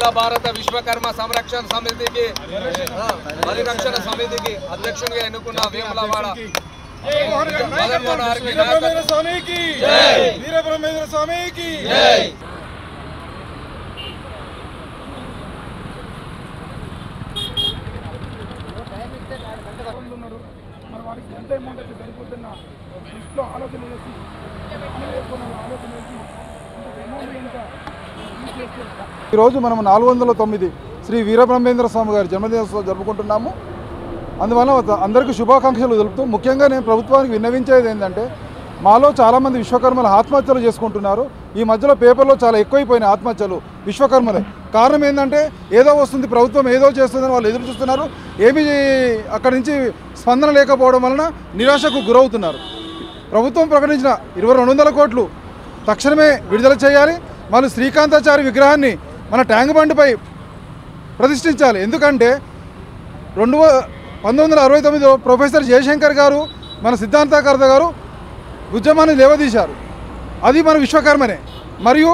అఖిల భారత విశ్వకర్మ సంరక్షణ సమితికి పరిరక్షణ సమితికి అధ్యక్షునిగా ఎన్నుకున్న వేములవాడ మదన్మోహన్ గారికి వీరబ్రహ్మేంద్ర స్వామికి వీరబ్రహ్మేంద్ర స్వామికి ఉన్నారు మరి వారికి ఎంత అమౌంట్ అయితే సరిపోతున్న లిస్ట్లో ఆలోచన చేసి అమలు చేసుకున్న ఆలోచన చేసి ఇంత అమౌంట్ ఎంత యూజ్ చేస్తే ఈరోజు మనం నాలుగు వందల తొమ్మిది శ్రీ వీరబ్రహ్మేంద్ర స్వామి గారి జన్మదినోత్సవం జరుపుకుంటున్నాము అందువల్ల అందరికీ శుభాకాంక్షలు తెలుపుతూ ముఖ్యంగా నేను ప్రభుత్వానికి విన్నవించేది ఏంటంటే మాలో చాలామంది విశ్వకర్మలు ఆత్మహత్యలు చేసుకుంటున్నారు ఈ మధ్యలో పేపర్లో చాలా ఎక్కువైపోయినాయి ఆత్మహత్యలు విశ్వకర్మలే కారణం ఏంటంటే ఏదో వస్తుంది ప్రభుత్వం ఏదో చేస్తుందని వాళ్ళు ఎదురు చూస్తున్నారు ఏమీ అక్కడి నుంచి స్పందన లేకపోవడం వలన నిరాశకు గురవుతున్నారు ప్రభుత్వం ప్రకటించిన ఇరవై రెండు వందల కోట్లు తక్షణమే విడుదల చేయాలి మళ్ళీ శ్రీకాంతాచారి విగ్రహాన్ని మన ట్యాంక్ బండ్పై ప్రతిష్ఠించాలి ఎందుకంటే రెండు వ- పంతొమ్మిది వందల అరవై తొమ్మిదిలో ప్రొఫెసర్ జయశంకర్ గారు మన సిద్ధాంతకర్త గారు ఉద్యమాన్ని లేవదీశారు అది మన విశ్వకర్మనే మరియు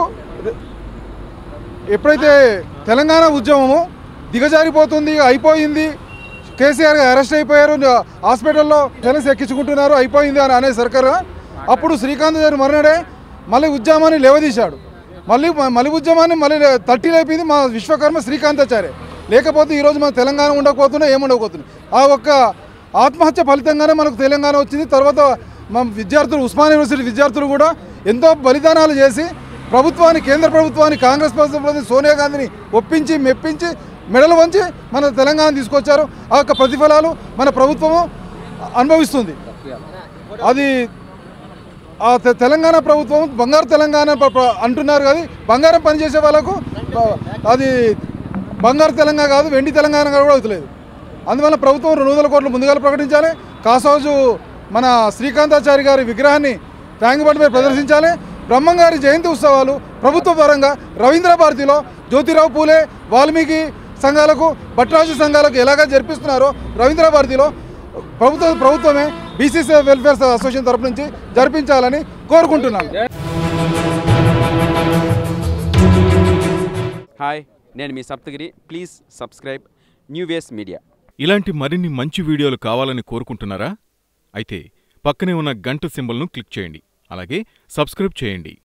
ఎప్పుడైతే తెలంగాణ ఉద్యమము దిగజారిపోతుంది అయిపోయింది కేసీఆర్ గారు అరెస్ట్ అయిపోయారు హాస్పిటల్లో సెలెన్స్ ఎక్కించుకుంటున్నారు అయిపోయింది అని అనే సర్కారు అప్పుడు శ్రీకాంత్ గారు మరణడే మళ్ళీ ఉద్యమాన్ని లేవదీశాడు మళ్ళీ మళ్ళీ ఉద్యమాన్ని మళ్ళీ తట్టి లేపింది మా విశ్వకర్మ శ్రీకాంతాచార్య లేకపోతే ఈరోజు మన తెలంగాణ ఉండకపోతున్నా ఏముండకపోతుంది ఆ ఒక్క ఆత్మహత్య ఫలితంగానే మనకు తెలంగాణ వచ్చింది తర్వాత మా విద్యార్థులు ఉస్మాన్ యూనివర్సిటీ విద్యార్థులు కూడా ఎంతో బలిదానాలు చేసి ప్రభుత్వాన్ని కేంద్ర ప్రభుత్వాన్ని కాంగ్రెస్ ప్రభుత్వాన్ని సోనియా గాంధీని ఒప్పించి మెప్పించి మెడలు వంచి మన తెలంగాణ తీసుకొచ్చారు ఆ యొక్క ప్రతిఫలాలు మన ప్రభుత్వము అనుభవిస్తుంది అది ఆ తె- తెలంగాణ ప్రభుత్వం బంగారు తెలంగాణ ప- ప- అంటున్నారు కానీ బంగారం పనిచేసే వాళ్ళకు బ- అది బంగారు తెలంగాణ కాదు వెండి తెలంగాణ కూడా అవుతలేదు అందువల్ల ప్రభుత్వం రెండు వందల కోట్లు ముందుగా ప్రకటించాలి కాసోజు మన శ్రీకాంతాచారి గారి విగ్రహాన్ని ట్యాంక్ బండ్ మీద ప్రదర్శించాలి బ్రహ్మంగారి జయంతి ఉత్సవాలు ప్రభుత్వ పరంగా రవీంద్ర భారతిలో జ్యోతిరావు పూలే వాల్మీకి సంఘాలకు భట్రాజు సంఘాలకు ఎలాగా జరిపిస్తున్నారో రవీంద్ర భారతిలో ప్రభుత్వ ప్రభుత్వమే బీసీసీ వెల్ఫేర్ అసోసియేషన్ తరపు నుంచి జరిపించాలని కోరుకుంటున్నాను హాయ్ నేను మీ Saptagiri please subscribe new waves media ఇలాంటి మరిన్ని మంచి వీడియోలు కావాలని కోరుకుంటున్నారా అయితే పక్కనే ఉన్న గంట సింబల్ను క్లిక్ చేయండి అలాగే సబ్స్క్రైబ్ చేయండి